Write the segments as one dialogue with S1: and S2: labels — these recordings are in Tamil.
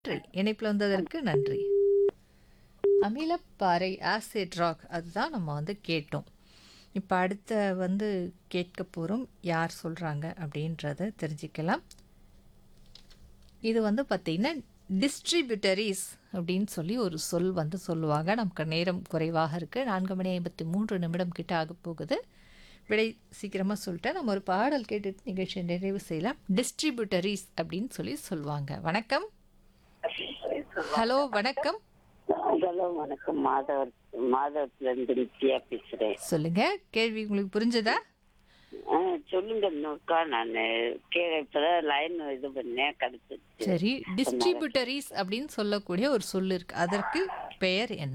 S1: நன்றி இணைப்பில் வந்ததற்கு நன்றி அமிலப்பாறை ஆசிட் ராக் அதுதான் நம்ம வந்து கேட்டோம் இப்போ அடுத்த வந்து கேட்க போகிறோம் யார் சொல்கிறாங்க அப்படின்றத தெரிஞ்சுக்கலாம் இது வந்து பார்த்திங்கன்னா டிஸ்ட்ரிபியூட்டரிஸ் அப்படின்னு சொல்லி ஒரு சொல் வந்து சொல்லுவாங்க நமக்கு நேரம் குறைவாக இருக்குது நான்கு மணி ஐம்பத்தி மூன்று நிமிடம் கிட்ட ஆக போகுது விடை சீக்கிரமாக சொல்லிட்டேன் நம்ம ஒரு பாடல் கேட்டுட்டு நிகழ்ச்சியை நிறைவு செய்யலாம் டிஸ்ட்ரிபியூட்டரிஸ் அப்படின்னு சொல்லி சொல்லுவாங்க வணக்கம் ஹலோ வணக்கம்
S2: ஹலோ வணக்கம் மாதவர் மாதவத்துல இருந்து நித்யா பேசுறேன்
S1: சொல்லுங்க கேள்வி உங்களுக்கு புரிஞ்சதா
S2: ஆ, சொல்லுங்க நோக்கா நான் கே இப்பதான் லைன் இது பண்ணேன் கிடைச்சிருச்சு
S1: சரி டிஸ்ட்ரிபியூட்டரிஸ் அப்படின்னு சொல்லக்கூடிய ஒரு சொல் இருக்கு அதற்கு பெயர் என்ன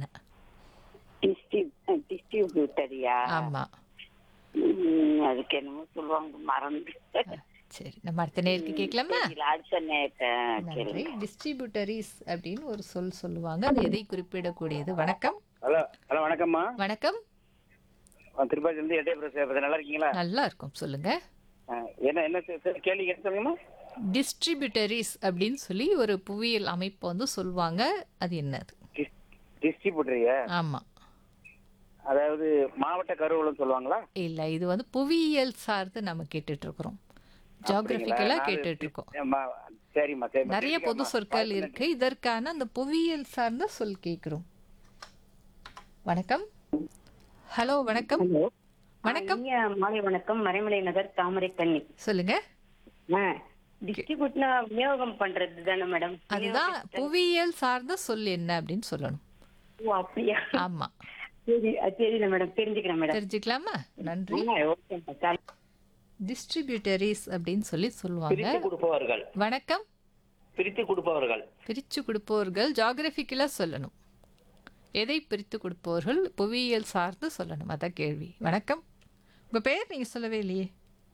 S2: டிஸ்ட்ரிபியூட்டரியா
S1: ஆமா
S2: அதுக்கு என்னமோ சொல்லுவாங்க மறந்து
S1: சரி நம்ம அடுத்த நேருக்கு கேட்கலாமா
S2: தெரியல, அடுத்த நேரம்
S1: நன்றி டிஸ்ட்ரிபியூட்டரிஸ் அப்படின்னு ஒரு சொல் சொல்லுவாங்க அது எதை குறிப்பிடக்கூடியது வணக்கம்
S3: ஹலோ ஹலோ வணக்கம்மா வணக்கம் நான் திருப்பாச்சிலேருந்து எட்டயபுரம் சேப்பது நல்லா இருக்கீங்களா
S1: நல்லா இருக்கும் சொல்லுங்க
S3: ஆ, என்ன என்ன சே- சே- கேள்வி கேட்டு சொல்லுங்கம்மா
S1: டிஸ்ட்ரிபியூட்டரிஸ் அப்படின்னு சொல்லி ஒரு புவியியல் அமைப்பு வந்து சொல்லுவாங்க அது என்னது
S3: டிஸ்ட்ரிபியூட்டரியா
S1: ஆமா
S3: அதாவது மாவட்ட கருவூலம் சொல்லுவாங்களா
S1: இல்ல இது வந்து புவியியல் சார்ந்து நம்ம கேட்டுட்டு இருக்கிறோம் ஜியாகிரபிக்கலா
S3: நான்
S1: கேட்டுட்டு இருக்கோம்
S3: ஏம்மா, சரிம்மா சரிம்மா
S1: நிறைய பொது
S3: தெரிஞ்சுக்கலாம்மா.
S1: சொற்கள் இருக்கு இதற்கான அந்த புவியியல் சார்ந்த சொல் கேட்கிறோம் வணக்கம் ஹலோ வணக்கம் வணக்கம்
S4: ஐயா, மாலை வணக்கம் மறைமலை நகர் தாமரை கண்ணி
S1: சொல்லுங்க
S4: டிஸ்ட்ரிபியூட்னா விநியோகம் பண்றது தானே மேடம்
S1: அதுதான் புவியியல் சார்ந்த சொல் என்ன அப்படின்னு சொல்லணும்
S4: ஓ அப்படியா
S1: ஆமா
S4: சரி அஹ் தெரியல மேடம் தெரிஞ்சுக்கிறேன் மேடம்
S1: தெரிஞ்சுக்கலாமா நன்றி
S4: ஓகே மேடம்
S1: டிஸ்ட்ரிபியூட்டரிஸ் அப்படின்னு சொல்லி சொல்லுவாங்க
S3: பிரித்து கொடுப்பவர்கள்
S1: வணக்கம்
S3: பிரித்து கொடுப்பவர்கள்
S1: பிரித்து கொடுப்பவர்கள் ஜாகிரபிக்கலாக சொல்லணும் எதை பிரித்து கொடுப்பவர்கள் புவியியல் சார்ந்து சொல்லணும் அதான் கேள்வி வணக்கம் உங்கள் பேர் நீங்கள் சொல்லவே இல்லையே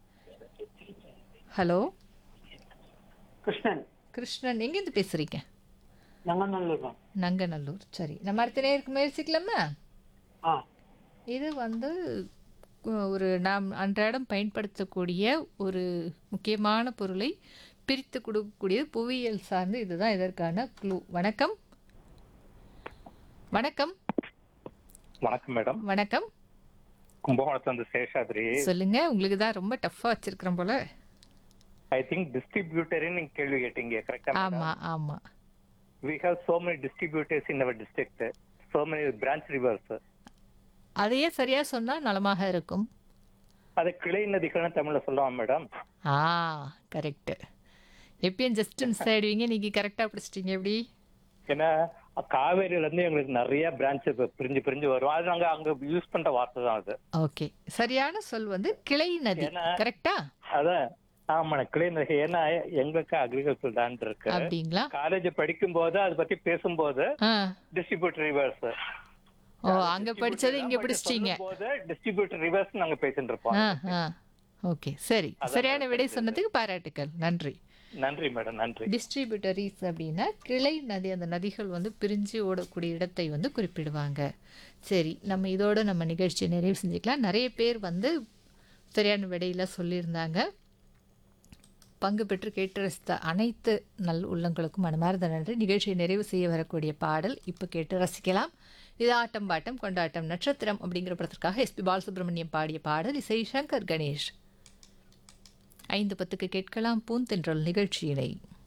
S1: ஹலோ
S4: கிருஷ்ணன்
S1: கிருஷ்ணன் எங்கேருந்து பேசுகிறீங்க
S4: நங்கநல்லூர்
S1: நங்கநல்லூர் சரி நம்ம அடுத்த நேருக்கு முயற்சிக்கலாமா
S4: ஆ
S1: இது வந்து அஹ், ஒரு நாம் அன்றாடம் பயன்படுத்தக்கூடிய ஒரு முக்கியமான பொருளை பிரித்து கொடுக்கக்கூடிய புவியியல் சார்ந்து இதுதான் இதற்கான க்ளூ வணக்கம் வணக்கம்
S5: வணக்கம் மேடம்
S1: வணக்கம்
S5: கும்பகோணத்துல இருந்து சேஷாத்ரி
S1: சொல்லுங்க உங்களுக்கு தான் ரொம்ப டஃப்பா வச்சிருக்கிறோம் போல
S5: ஐ திங்க் டிஸ்ட்ரிபியூட்டர்னு நீங்க கேள்வி கேட்டீங்க கரெக்டா
S1: ஆமா ஆமா
S5: we have so many distributors in our district so many branch rivers
S1: அதையே சரியா சொன்னா நலமாக இருக்கும்
S5: அது கிளை நதிகள்னு தமிழ்ல சொல்லலாம் மேடம்
S1: ஆ கரெக்ட் எப்பயும் ஜஸ்ட் மிஸ் ஆயிடுவீங்க நீங்க கரெக்டா பிடிச்சிட்டீங்க எப்படி
S5: ஏன்னா காவேரியில இருந்து எங்களுக்கு நிறைய பிரான்ச் பிரிஞ்சு பிரிஞ்சு வரும் அது நாங்க அங்க யூஸ் பண்ற வார்த்தை தான் அது
S1: ஓகே சரியான சொல் வந்து கிளை நதி
S5: ஏன்னா-
S1: கரெக்டா
S5: அதான் ஆமா கிளை நதி ஏன்னா எங்களுக்கு அக்ரிகல்ச்சர் லேண்ட் இருக்கு
S1: அப்படிங்களா
S5: காலேஜ் படிக்கும் போது அதை பத்தி பேசும்போது
S1: ஆ
S5: டிஸ்ட்ரிபியூட்டர் ரிவர்ஸ்
S1: ஓ அங்க படிச்சதை இங்க பிடிச்சிட்டீங்க
S5: போது டிஸ்ட்ரிபியூட்டர் ரிவர்ஸ் நாங்க பேசிட்டு இருப்போம்
S1: ஆ ஆ ஓகே சரி சரியான விடை சொன்னதுக்கு பாராட்டுக்கள் நன்றி
S5: நன்றி மேடம் நன்றி
S1: டிஸ்ட்ரிபியூட்டரிஸ் அப்படின்னா கிளை நதி அந்த நதிகள் வந்து பிரிஞ்சு ஓடக்கூடிய இடத்தை வந்து குறிப்பிடுவாங்க சரி நம்ம இதோட நம்ம நிகழ்ச்சியை நிறைவு செஞ்சுக்கலாம் நிறைய பேர் வந்து சரியான விடையில சொல்லியிருந்தாங்க பங்கு பெற்று கேட்டு ரசித்த அனைத்து நல் உள்ளங்களுக்கும் மனமார்ந்த நன்றி நிகழ்ச்சியை நிறைவு செய்ய வரக்கூடிய பாடல் இப்போ கேட்டு ரசிக்கலாம் இது ஆட்டம் பாட்டம் கொண்டாட்டம் நட்சத்திரம் அப்படிங்கிற படத்திற்காக எஸ்பி பாலசுப்ரமணியம் பாடிய பாடல் இசை சங்கர் கணேஷ் ஐந்து பத்துக்கு கேட்கலாம் பூந்தென்றல் நிகழ்ச்சியினை